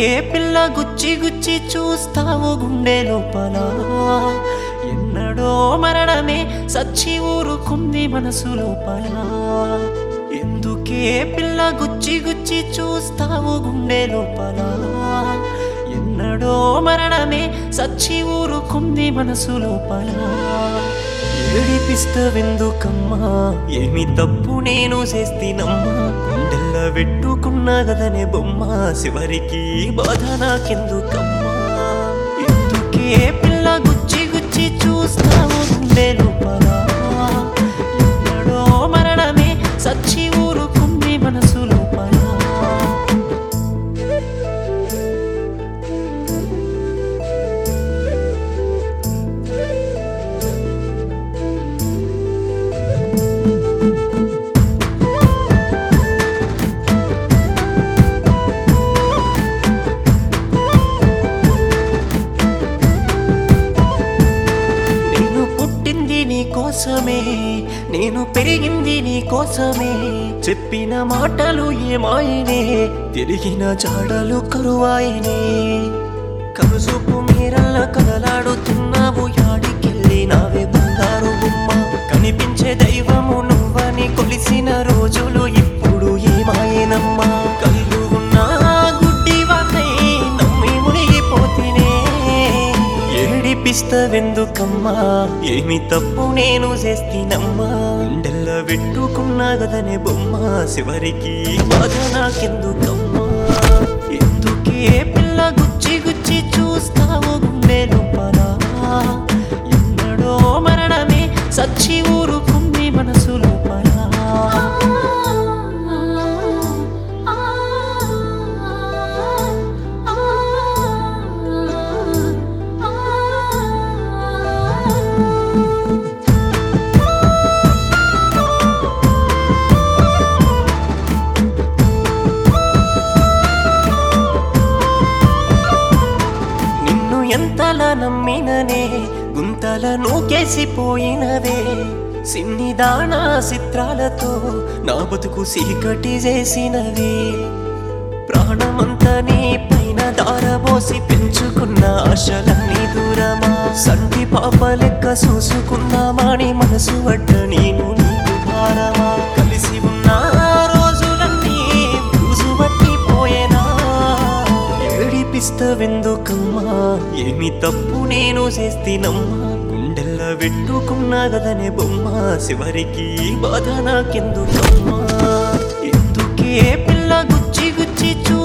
పిల్ల గుచ్చి గుచ్చి చూస్తావు గుండె లోపల ఎన్నడో మరణమే సచ్చి ఊరుకుంది మనసు లోపల ఎందుకే పిల్ల గుచ్చి గుచ్చి చూస్తావు గుండె లోపల ఎన్నడో మరణమే సచ్చి ఊరుకుంది మనసు లోపల ఏడిపిస్తవెందుకమ్మా ఏమి తప్పు నేను చేస్తేనమ్మా గుండెల్ల పెట్టుకున్న గదనే బొమ్మ చివరికి బాధ నాకెందుకమ్మా ఎందుకే పిల్ల గుచ్చి గుచ్చి చూస్తావు గుండె లోపల ఎన్నడో మరణమే సచ్చి ఊరుకుంది మనసు లోపల నేను పుట్టింది నీ కోసమే నేను పెరిగింది నీ కోసమే చెప్పిన మాటలు ఏమాయనే తిరిగిన జాడలు కరువాయనే కనుసూపు మీరల్ల కదలాడుతున్నావు యాడికెళ్ళి నావే బంగారు బొమ్మ కనిపించే దైవము నువ్వని కొలిసిన రోజులు ఇప్పుడు ఏమాయనమ్మా కళ్ళు ఉన్నా గుడ్డివాకై నమ్మి మునిగిపోతినే ఏడిపిస్తవెందుకమ్మా ఏమి తప్పు నేను చేస్తేనమ్మా గుండెల్ల పెట్టుకున్నా గదనే బొమ్మ చివరికి బాధ నాకెందుకమ్మా ఎందుకే పిల్ల గుచ్చి గుచ్చి చూస్తావు గుండె లోపల ఎన్నడో మరణమే సచ్చి ఊరుకుంది మనసు లోపల నిన్ను ఎంతలా నమ్మిననే గుంతల నూకేసిపోయినవే సిన్నిదాన చిత్రాలతో నా బతుకు సీకటి చేసినవే ప్రాణమంతా నీ పైన దారబోసి పెంచుకున్న ఆశలన్నీ దూరమా సంటి పాప లెక్క చూసుకున్నామాని మనసు వడ్డ నేను నీకు భారమా కలిసి ఉన్న రోజులన్నీ బూజు పట్టిపోయేనా ఏడిపిస్తవెందుకమ్మా ఏమి తప్పు నేను చేస్తేనమ్మా గుండెల్ల పెట్టుకున్నా గదనే బొమ్మ చివరికి బాధ నాకెందుకమ్మా ఎందుకే పిల్ల గుచ్చి గుచ్చి చూ